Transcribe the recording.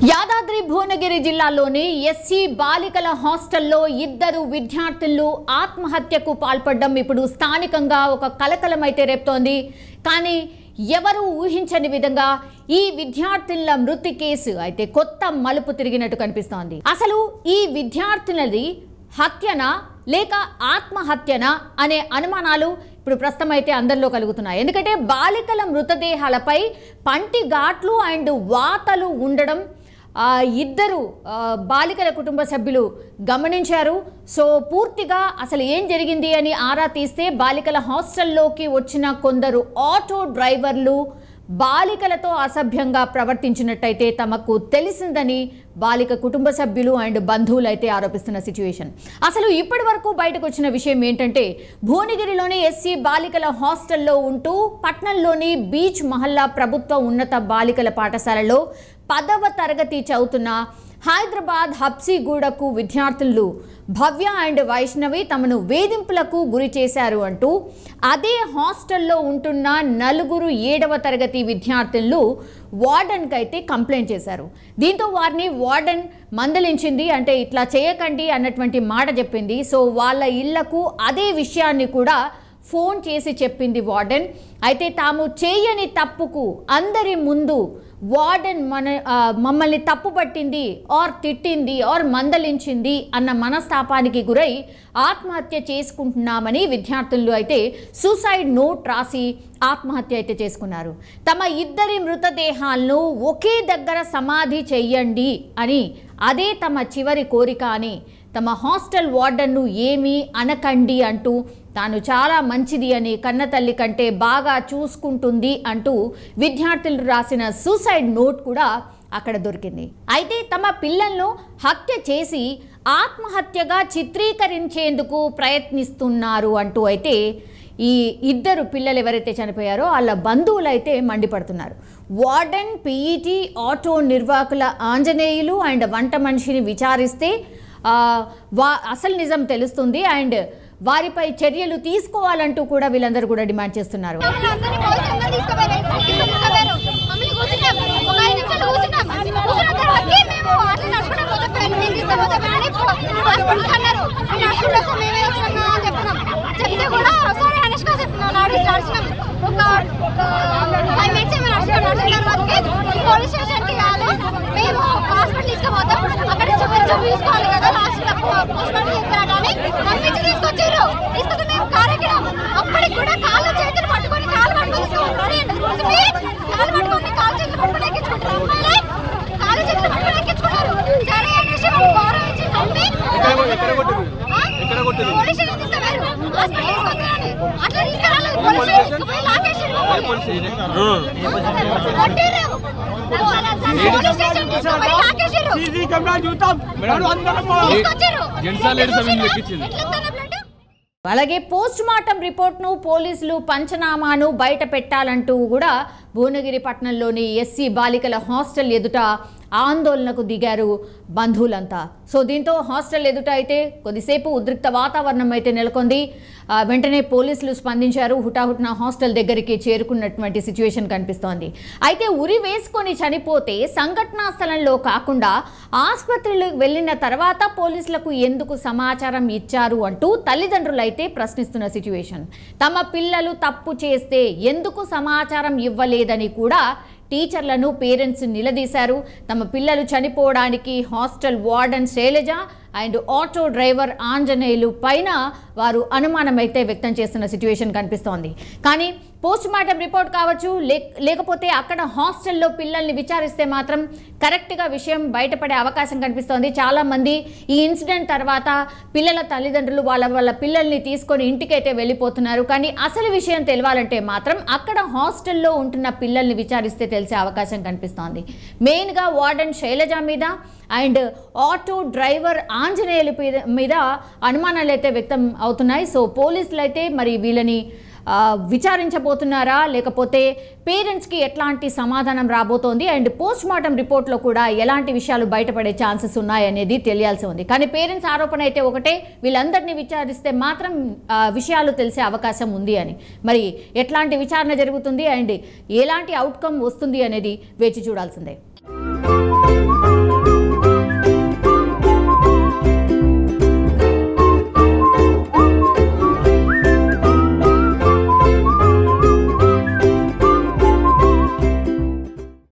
యాదాద్రి భువనగిరి జిల్లాలోని ఎస్సీ బాలికల హాస్టల్లో ఇద్దరు విద్యార్థులు ఆత్మహత్యకు పాల్పడడం ఇప్పుడు స్థానికంగా ఒక కలకలమైతే రేపుతోంది కానీ ఎవరు ఊహించని విధంగా ఈ విద్యార్థుల మృతి కేసు అయితే కొత్త మలుపు తిరిగినట్టు కనిపిస్తోంది అసలు ఈ విద్యార్థులది హత్యనా లేక ఆత్మహత్యనా అనే అనుమానాలు ఇప్పుడు ప్రస్తుతం అయితే అందరిలో కలుగుతున్నాయి ఎందుకంటే బాలికల మృతదేహాలపై పంటి ఘాట్లు అండ్ వాతలు ఉండడం ఆ, ఇద్దరు ఆ, బాలికల కుటుంబ సభ్యులు గమనించారు సో పూర్తిగా అసలు ఏం జరిగింది అని ఆరా తీస్తే బాలికల హాస్టల్లోకి వచ్చిన కొందరు ఆటో డ్రైవర్లు బాలికలతో అసభ్యంగా ప్రవర్తించినట్టయితే తమకు తెలిసిందని బాలిక కుటుంబ సభ్యులు అండ్ బంధువులు అయితే ఆరోపిస్తున్న సిచ్యువేషన్ అసలు ఇప్పటి వరకు బయటకు వచ్చిన విషయం ఏంటంటే భువనగిరిలోని ఎస్సీ బాలికల హాస్టల్లో ఉంటూ పట్నంలోని బీచ్ మహల్లా ప్రభుత్వ ఉన్నత బాలికల పాఠశాలలో పదవ తరగతి చదువుతున్న హైదరాబాద్ హబ్సీగూడకు విద్యార్థులు భవ్య అండ్ వైష్ణవి తమను వేధింపులకు గురి చేశారు అంటూ అదే హాస్టల్లో ఉంటున్న నలుగురు ఏడవ తరగతి విద్యార్థులు వార్డెన్కి అయితే కంప్లైంట్ చేశారు దీంతో వారిని వార్డెన్ మందలించింది అంటే ఇట్లా చేయకండి అన్నటువంటి మాట చెప్పింది సో వాళ్ళ ఇళ్లకు అదే విషయాన్ని కూడా ఫోన్ చేసి చెప్పింది వార్డెన్ అయితే తాము చేయని తప్పుకు అందరి ముందు వార్డెన్ మన ఆ, మమ్మల్ని తప్పు పట్టింది ఆర్ తిట్టింది ఆర్ మందలించింది అన్న మనస్తాపానికి గురై ఆత్మహత్య చేసుకుంటున్నామని విద్యార్థులు అయితే సూసైడ్ నోట్ రాసి ఆత్మహత్య అయితే చేసుకున్నారు తమ ఇద్దరి మృతదేహాలను ఒకే దగ్గర సమాధి చెయ్యండి అని అదే తమ చివరి కోరిక అని తమ హాస్టల్ వార్డన్ను ఏమీ అనకండి అంటూ తాను చాలా మంచిది అని కన్నతల్లి కంటే బాగా చూసుకుంటుంది అంటూ విద్యార్థులు రాసిన సూసైడ్ నోట్ కూడా అక్కడ దొరికింది అయితే తమ పిల్లలను హత్య చేసి ఆత్మహత్యగా చిత్రీకరించేందుకు ప్రయత్నిస్తున్నారు అంటూ అయితే ఈ ఇద్దరు పిల్లలు ఎవరైతే చనిపోయారో వాళ్ళ బంధువులు అయితే మండిపడుతున్నారు వార్డెన్ పీఈటీ ఆటో నిర్వాహకుల ఆంజనేయులు అండ్ వంట మనిషిని విచారిస్తే ఆ, వా అసలు నిజం తెలుస్తుంది అండ్ వారిపై చర్యలు తీసుకోవాలంటూ కూడా వీళ్ళందరూ కూడా డిమాండ్ చేస్తున్నారు మమ్మల్ని అందరినీ పోలీసు అందరూ తీసుకుపోయారు. తీసుకుపోయారు. మమ్మల్ని కూర్చున్నాం. ఒక ఐదు నిమిషాలు కూర్చున్నాం. కూర్చున్న తర్వాతకి మేము అట్లా నడుచుకుంటూ పోతే పెన్ నేను తీసుకుపోతే అని హాస్పిటల్కి అన్నారు. మేము నడుచుకుంటూ వస్తాం, మేమే వచ్చినాం అని చెప్పినాం. చెప్తే కూడా ఒకసారి అనుష్క చెప్పినాం నడు- నడిచినాం. ఒక ఫైవ్ మినిట్స్ ఏమో నడిచినాం. నడిచిన తర్వాతకి పోలీస్ స్టేషన్కి కాదు మేము హాస్పిటల్ తీసుకుపోతాం అక్కడ చూపించి చూపించుకోవాలి కదా లాస్ట్ పోస్ట్ మార్టం చెప్పారని పంపించి తీసుకొచ్చారు తీసుకొస్తే మేము కారు ఎక్కినాం అప్పటికి కూడా కాళ్ళు చేతులు పట్టుకొని కాళ్ళు పట్టుకొని తీసుకున్నారు కూర్చుని కాళ్ళు పట్టుకొని కాళ్ళు చేతులు పట్టుకొని ఎక్కించుకుంటారు అమ్మాయిలే కాళ్ళు చేతులు పట్టుకొని ఎక్కించుకున్నారు సరే అనేసి వాళ్ళు గౌరవించి నమ్మి ఆ? పోలీస్ స్టేషన్ తీసుకుపోయారు హాస్పిటల్ తీసుకొచ్చారని అట్లా తీసుకురాలేదు పోలీస్ స్టేషన్ తీసుకుపోయి లాగేసారు కొట్టారు పోలీస్ స్టేషన్ తీసుకుపోయి లాగేసారు సీసీ కెమెరా చూద్దాం మనం అందరం పోదాం. తీసుకొచ్చారు జెంట్స్ లేడీస్ అవి ఎక్కించింది ఎట్లా ఉందన్న బ్లడ్ అలాగే పోస్ట్ మార్టం రిపోర్ట్ను పోలీసులు పంచనామాను బయట పెట్టాలంటూ కూడా భువనగిరి పట్టణంలోని ఎస్సీ బాలికల హాస్టల్ ఎదుట ఆందోళనకు దిగారు బంధువులంతా సో దీంతో హాస్టల్ ఎదుట అయితే కొద్దిసేపు ఉద్రిక్త వాతావరణం అయితే నెలకొంది ఆ, వెంటనే పోలీసులు స్పందించారు హుటాహుటిన హాస్టల్ దగ్గరికి చేరుకున్నటువంటి సిచ్యువేషన్ కనిపిస్తోంది అయితే ఉరి వేసుకొని చనిపోతే సంఘటనా స్థలంలో కాకుండా ఆసుపత్రికి వెళ్ళిన తర్వాత పోలీసులకు ఎందుకు సమాచారం ఇచ్చారు అంటూ తల్లిదండ్రులు అయితే ప్రశ్నిస్తున్న సిచ్యువేషన్ తమ పిల్లలు తప్పు చేస్తే ఎందుకు సమాచారం ఇవ్వలేదని కూడా టీచర్లను పేరెంట్స్ నిలదీశారు తమ పిల్లలు చనిపోవడానికి hostel warden Shailaja and auto driver Anjaneyulu పైన వారు అనుమానం అయితే వ్యక్తం చేస్తున్న సిచ్యువేషన్ కనిపిస్తోంది కానీ పోస్ట్ మార్టం రిపోర్ట్ కావచ్చు లేక్- లేకపోతే అక్కడ హాస్టల్లో పిల్లల్ని విచారిస్తే మాత్రం కరెక్ట్గా విషయం బయటపడే అవకాశం కనిపిస్తోంది చాలామంది ఈ ఇన్సిడెంట్ తర్వాత పిల్లల తల్లిదండ్రులు వాళ్ళ వాళ్ళ పిల్లల్ని తీసుకొని ఇంటికైతే వెళ్ళిపోతున్నారు కానీ అసలు విషయం తెలియాలంటే మాత్రం అక్కడ హాస్టల్లో ఉంటున్న పిల్లల్ని విచారిస్తే తెలిసే అవకాశం కనిపిస్తోంది మెయిన్గా వార్డెన్ శైలజ మీద అండ్ ఆటో డ్రైవర్ ఆంజనేయుల పీ- మీద అనుమానాలు అయితే వ్యక్తం అవుతున్నాయి సో పోలీసులు అయితే మరి వీళ్ళని ఆ, విచారించబోతున్నారా లేకపోతే పేరెంట్స్కి ఎట్లాంటి సమాధానం రాబోతోంది అండ్ పోస్ట్ మార్టం రిపోర్ట్లో కూడా ఎలాంటి విషయాలు బయటపడే ఛాన్సెస్ ఉన్నాయనేది తెలియాల్సి ఉంది కానీ పేరెంట్స్ ఆరోపణ అయితే ఒకటే వీళ్ళందరినీ విచారిస్తే మాత్రం ఆ, విషయాలు తెలిసే అవకాశం ఉంది అని మరి ఎట్లాంటి విచారణ జరుగుతుంది అండ్ ఎలాంటి అవుట్కమ్ వస్తుంది అనేది వేచి చూడాల్సిందే